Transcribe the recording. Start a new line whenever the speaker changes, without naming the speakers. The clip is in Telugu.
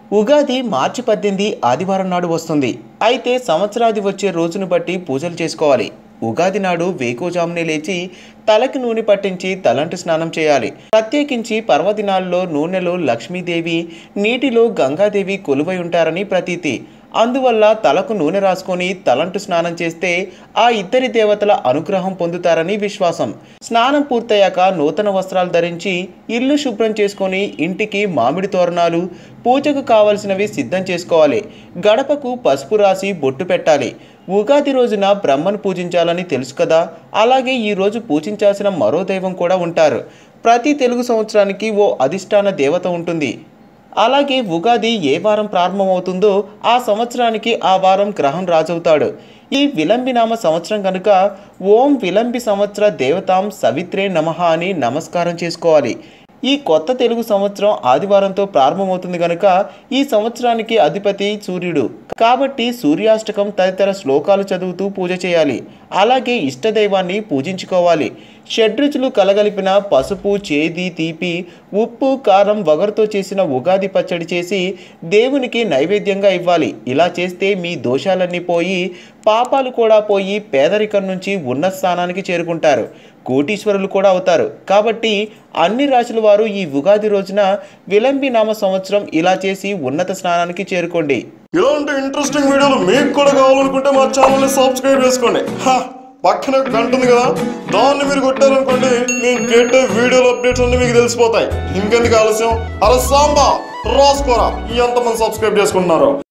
ఉగాది మార్చి పద్దెనిమిది ఆదివారం నాడు వస్తుంది అయితే సంవత్సరాది వచ్చే రోజును బట్టి పూజలు చేసుకోవాలి ఉగాది నాడు వేకోజామునే లేచి తలకి నూనె పట్టించి తలంటు స్నానం చేయాలి ప్రత్యేకించి పర్వదినాల్లో నూనెలో లక్ష్మీదేవి నీటిలో గంగాదేవి కొలువై ఉంటారని ప్రతీతి అందువల్ల తలకు నూనె రాసుకొని తలంటు స్నానం చేస్తే ఆ ఇద్దరి దేవతల అనుగ్రహం పొందుతారని విశ్వాసం స్నానం పూర్తయ్యాక నూతన వస్త్రాలు ధరించి ఇల్లు శుభ్రం చేసుకొని ఇంటికి మామిడి తోరణాలు పూజకు కావలసినవి సిద్ధం చేసుకోవాలి గడపకు పసుపు రాసి బొట్టు పెట్టాలి ఉగాది రోజున బ్రహ్మను పూజించాలని తెలుసు కదా అలాగే ఈ రోజు పూజించాల్సిన మరో దైవం కూడా ఉంటారు ప్రతి తెలుగు సంవత్సరానికి ఓ అధిష్టాన దేవత ఉంటుంది అలాగే ఉగాది ఏ వారం ప్రారంభమవుతుందో ఆ సంవత్సరానికి ఆ వారం గ్రహం రాజవుతాడు ఈ విలంబినామ సంవత్సరం కనుక ఓం విలంబి సంవత్సర దేవతాం సవిత్రే నమః అని నమస్కారం చేసుకోవాలి ఈ కొత్త తెలుగు సంవత్సరం ఆదివారంతో ప్రారంభమవుతుంది కనుక ఈ సంవత్సరానికి అధిపతి సూర్యుడు కాబట్టి సూర్యాష్టకం తదితర శ్లోకాలు చదువుతూ పూజ చేయాలి అలాగే ఇష్టదైవాన్ని పూజించుకోవాలి షడ్రుచులు కలగలిపిన పసుపు చేది తీపి ఉప్పు కారం వగరుతో చేసిన ఉగాది పచ్చడి చేసి దేవునికి నైవేద్యంగా ఇవ్వాలి ఇలా చేస్తే మీ దోషాలన్నీ పోయి పాపాలు కూడా పోయి పేదరికం నుంచి ఉన్నత స్థానానికి చేరుకుంటారు కోటీశ్వరులు కూడా అవుతారు కాబట్టి అన్ని రాశుల వారు ఈ ఉగాది రోజున విలంబి నామ సంవత్సరం ఇలా చేసి ఉన్నత స్థానానికి చేరుకోండి
ఇలాంటి ఇంట్రెస్టింగ్ వీడియోలు మీకు కూడా కావాలనుకుంటే మా ఛానల్ని సబ్స్క్రైబ్ చేసుకోండి హా, పక్కన ఒక గంట ఉంది కదా దాన్ని మీరు కొట్టారనుకోండి నేను పెట్టే వీడియోల అప్డేట్స్ అన్ని మీకు తెలిసిపోతాయి ఇంకెందుకు ఆలస్యం అరే సాంబా రాసుకోరా ఎంతమంది సబ్స్క్రైబ్ చేసుకుంటున్నారో